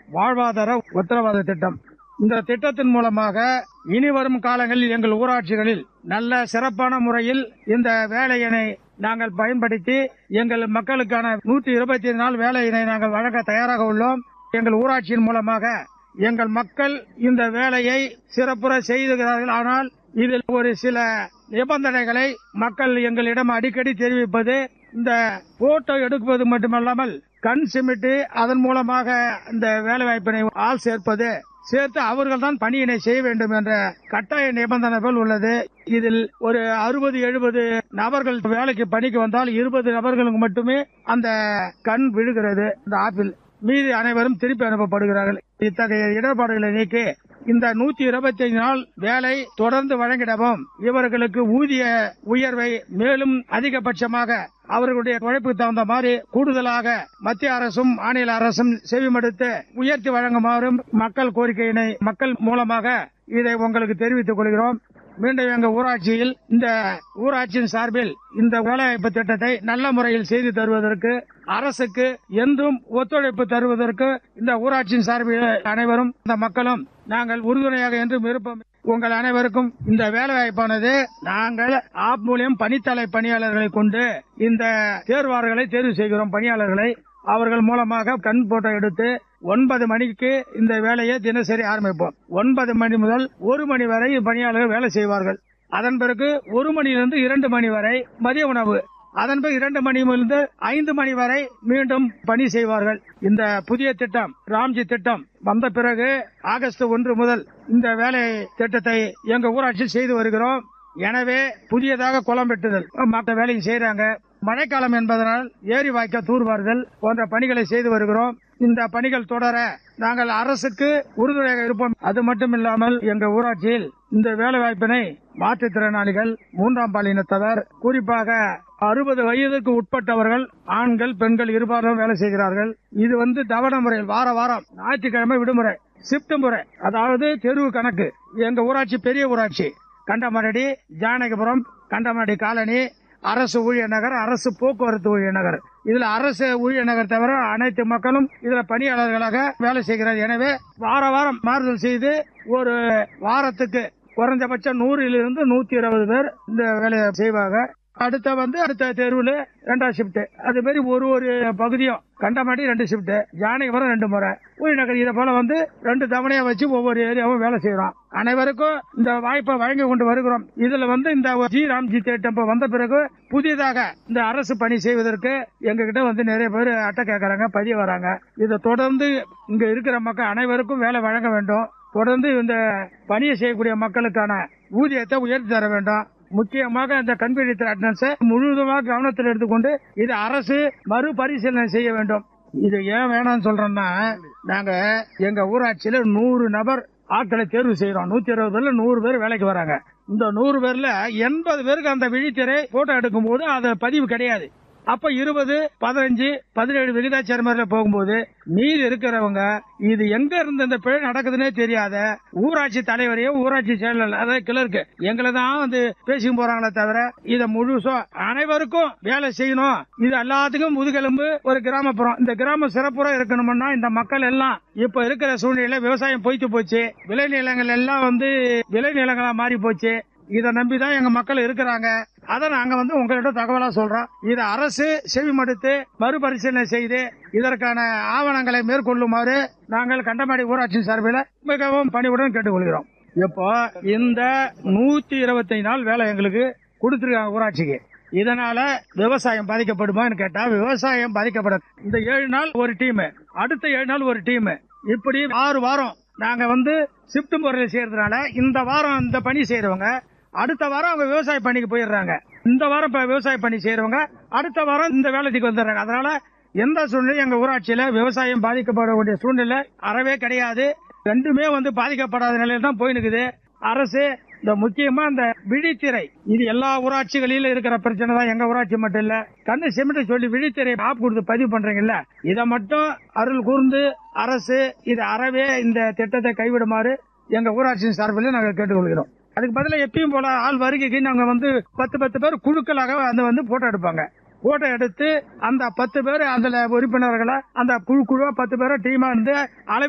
வாழ்வாதார உத்தரவாத திட்டம் இந்த திட்டத்தின் மூலமாக இனி வரும் காலங்களில் எங்கள் ஊராட்சிகளில் நல்ல சிறப்பான முறையில் இந்த வேலையினை நாங்கள் பயன்படுத்தி எங்கள் மக்களுக்கான நூற்றி இருபத்தி நாள் வேலையினை நாங்கள் வழங்க தயாராக உள்ளோம் எங்கள் ஊராட்சியின் மூலமாக எங்கள் மக்கள் இந்த வேலையை சிறப்புற செய்துகிறார்கள் ஆனால் இதில் ஒரு சில நிபந்தனைகளை மக்கள் எங்களிடம் அடிக்கடி தெரிவிப்பது இந்த போட்டோ எடுப்பது மட்டுமல்லாமல் கண் சிமிட்டு அதன் மூலமாக இந்த வேலைவாய்ப்பினை ஆள் சேர்ப்பது சேர்த்து அவர்கள் தான் பணியினை செய்ய வேண்டும் என்ற கட்டாய நிபந்தனைகள் உள்ளது இதில் ஒரு அறுபது எழுபது நபர்கள் வேலைக்கு பணிக்கு வந்தால் இருபது நபர்களுக்கு மட்டுமே அந்த கண் விழுகிறது இந்த ஆப்பிள் மீதி அனைவரும் திருப்பி அனுப்பப்படுகிறார்கள் இத்தகைய இடர்பாடுகளை நீக்கி இந்த நூத்தி இருபத்தி ஐந்து நாள் வேலை தொடர்ந்து வழங்கிடவும் இவர்களுக்கு ஊதிய உயர்வை மேலும் அதிகபட்சமாக அவர்களுடைய உழைப்புக்கு தகுந்த மாதிரி கூடுதலாக மத்திய அரசும் மாநில அரசும் செவிமடுத்து உயர்த்தி வழங்குமாறும் மக்கள் கோரிக்கையினை மக்கள் மூலமாக இதை உங்களுக்கு தெரிவித்துக் கொள்கிறோம் மீண்டும் எங்க ஊராட்சியில் இந்த ஊராட்சியின் சார்பில் இந்த வேலைவாய்ப்பு திட்டத்தை நல்ல முறையில் செய்து தருவதற்கு அரசுக்கு என்றும் ஒத்துழைப்பு தருவதற்கு இந்த ஊராட்சியின் சார்பில் அனைவரும் இந்த மக்களும் நாங்கள் உறுதுணையாக என்றும் இருப்போம் உங்கள் அனைவருக்கும் இந்த வேலைவாய்ப்பானது நாங்கள் ஆப் மூலியம் பணித்தலை பணியாளர்களை கொண்டு இந்த தேர்வாளர்களை தேர்வு செய்கிறோம் பணியாளர்களை அவர்கள் மூலமாக கண் போட்டோ எடுத்து ஒன்பது மணிக்கு இந்த வேலையை தினசரி ஆரம்பிப்போம் ஒன்பது மணி முதல் ஒரு மணி வரை பணியாளர்கள் வேலை செய்வார்கள் அதன் பிறகு ஒரு மணியிலிருந்து இரண்டு மணி வரை மதிய உணவு அதன் பிறகு இரண்டு மணியிலிருந்து ஐந்து மணி வரை மீண்டும் பணி செய்வார்கள் இந்த புதிய திட்டம் ராம்ஜி திட்டம் வந்த பிறகு ஆகஸ்ட் ஒன்று முதல் இந்த வேலை திட்டத்தை எங்க ஊராட்சியில் செய்து வருகிறோம் எனவே புதியதாக குளம் வெட்டுதல் மற்ற வேலையும் செய்யறாங்க மழைக்காலம் என்பதனால் ஏரி வாய்க்கால் தூர்வாறுதல் போன்ற பணிகளை செய்து வருகிறோம் இந்த பணிகள் தொடர நாங்கள் அரசுக்கு உறுதுணையாக இருப்போம் அது மட்டும் இல்லாமல் எங்க ஊராட்சியில் இந்த வேலை வாய்ப்பினை மாற்றுத்திறனாளிகள் மூன்றாம் பாலினத்தவர் குறிப்பாக அறுபது வயதுக்கு உட்பட்டவர்கள் ஆண்கள் பெண்கள் இருபாலும் வேலை செய்கிறார்கள் இது வந்து தவணை முறையில் வார வாரம் ஞாயிற்றுக்கிழமை விடுமுறை ஷிப்ட் முறை அதாவது தெருவு கணக்கு எங்க ஊராட்சி பெரிய ஊராட்சி கண்டமரடி ஜானகிபுரம் கண்டமரடி காலனி அரசு ஊழியர் நகர் அரசு போக்குவரத்து ஊழியர் நகர் இதுல அரசு ஊழியர் நகர் தவிர அனைத்து மக்களும் இதுல பணியாளர்களாக வேலை செய்கிறார் எனவே வார வாரம் மாறுதல் செய்து ஒரு வாரத்துக்கு குறைஞ்சபட்சம் நூறிலிருந்து நூத்தி இருபது பேர் இந்த வேலையை செய்வாங்க அடுத்த வந்து அடுத்த தெருவில் ரெண்டாம் ஷிப்ட் அது மாதிரி ஒரு ஒரு பகுதியும் கண்டமாடி ரெண்டு ஷிப்ட் ஜானகிபுரம் ரெண்டு முறை நகர் இதை போல வந்து ரெண்டு தவணையா வச்சு ஒவ்வொரு ஏரியாவும் வேலை செய்யறோம் அனைவருக்கும் இந்த வாய்ப்பை வழங்கி கொண்டு வருகிறோம் இதுல வந்து இந்த ஜி ராம்ஜி திட்டம் வந்த பிறகு புதிதாக இந்த அரசு பணி செய்வதற்கு எங்க கிட்ட வந்து நிறைய பேர் அட்டை கேட்கறாங்க பதிய வராங்க இதை தொடர்ந்து இங்க இருக்கிற மக்கள் அனைவருக்கும் வேலை வழங்க வேண்டும் தொடர்ந்து இந்த பணியை செய்யக்கூடிய மக்களுக்கான ஊதியத்தை உயர்த்தி தர வேண்டும் முக்கியமாக இந்த கண்பிடித்த அட்டனன்ஸை முழுவதுமாக கவனத்தில் எடுத்துக்கொண்டு இது அரசு மறுபரிசீலனை செய்ய வேண்டும் இது ஏன் வேணாம்னு சொல்றோம்னா நாங்க எங்க ஊராட்சியில நூறு நபர் ஆட்களை தேர்வு செய்யறோம் நூத்தி இருபது பேர்ல நூறு பேர் வேலைக்கு வராங்க இந்த நூறு பேர்ல எண்பது பேருக்கு அந்த விழித்திரை போட்டோ எடுக்கும் போது அது பதிவு கிடையாது அப்ப இருபது பதினஞ்சு பதினேழு விகிதாச்சார முறையில போகும்போது மீதி இருக்கிறவங்க இது எங்க இருந்து இந்த பிழை நடக்குதுன்னே தெரியாத ஊராட்சி தலைவரையும் ஊராட்சி செயலர் அதாவது கிளர்க்கு எங்களை தான் வந்து பேசி போறாங்களே தவிர இத முழுசும் அனைவருக்கும் வேலை செய்யணும் இது எல்லாத்துக்கும் முதுகெலும்பு ஒரு கிராமப்புறம் இந்த கிராமம் சிறப்புற இருக்கணும்னா இந்த மக்கள் எல்லாம் இப்ப இருக்கிற சூழ்நிலையில விவசாயம் பொய்த்து போச்சு விளைநிலங்கள் எல்லாம் வந்து விளைநிலங்களா மாறி போச்சு இதை நம்பிதான் எங்க மக்கள் இருக்கிறாங்க அதை நாங்க வந்து உங்கள்கிட்ட தகவலா சொல்றோம் இதை அரசு செவிமடுத்து மறுபரிசீலனை செய்து இதற்கான ஆவணங்களை மேற்கொள்ளுமாறு நாங்கள் கண்டமாடி ஊராட்சி சார்பில் மிகவும் பணிவுடன் கேட்டுக்கொள்கிறோம் இப்போ இந்த நூத்தி இருபத்தி நாள் வேலை எங்களுக்கு கொடுத்திருக்காங்க ஊராட்சிக்கு இதனால விவசாயம் பாதிக்கப்படுமான்னு கேட்டா விவசாயம் பாதிக்கப்படாது இந்த ஏழு நாள் ஒரு டீம் அடுத்த ஏழு நாள் ஒரு டீம் இப்படி ஆறு வாரம் நாங்க வந்து ஷிப்ட் முறையில் செய்யறதுனால இந்த வாரம் இந்த பணி செய்யறவங்க அடுத்த வாரம் அவங்க விவசாய பணிக்கு போயிடுறாங்க இந்த வாரம் இப்ப விவசாய பணி செய்யறவங்க அடுத்த வாரம் இந்த வேலைக்கு வந்துடுறாங்க அதனால எந்த சூழ்நிலை எங்க ஊராட்சியில விவசாயம் பாதிக்கப்படக்கூடிய சூழ்நிலை அறவே கிடையாது ரெண்டுமே வந்து பாதிக்கப்படாத நிலையில தான் போயினுக்குது அரசு இந்த முக்கியமா இந்த விழித்திரை இது எல்லா ஊராட்சிகளிலும் இருக்கிற பிரச்சனை தான் எங்க ஊராட்சி மட்டும் இல்ல கண்ணு சிமெண்ட் சொல்லி விழித்திரை ஆப் கொடுத்து பதிவு பண்றீங்கல்ல இதை மட்டும் அருள் கூர்ந்து அரசு இது அறவே இந்த திட்டத்தை கைவிடுமாறு எங்க ஊராட்சியின் சார்பில் நாங்கள் கேட்டுக்கொள்கிறோம் அதுக்கு பதிலாக எப்பயும் போல ஆள் வருகைக்கு நாங்க வந்து பத்து பத்து பேர் குழுக்களாக அந்த வந்து போட்டோ எடுப்பாங்க போட்டோ எடுத்து அந்த பத்து பேர் அதுல உறுப்பினர்களை அந்த குழு குழுவா பத்து பேரை டீமா இருந்து அளவு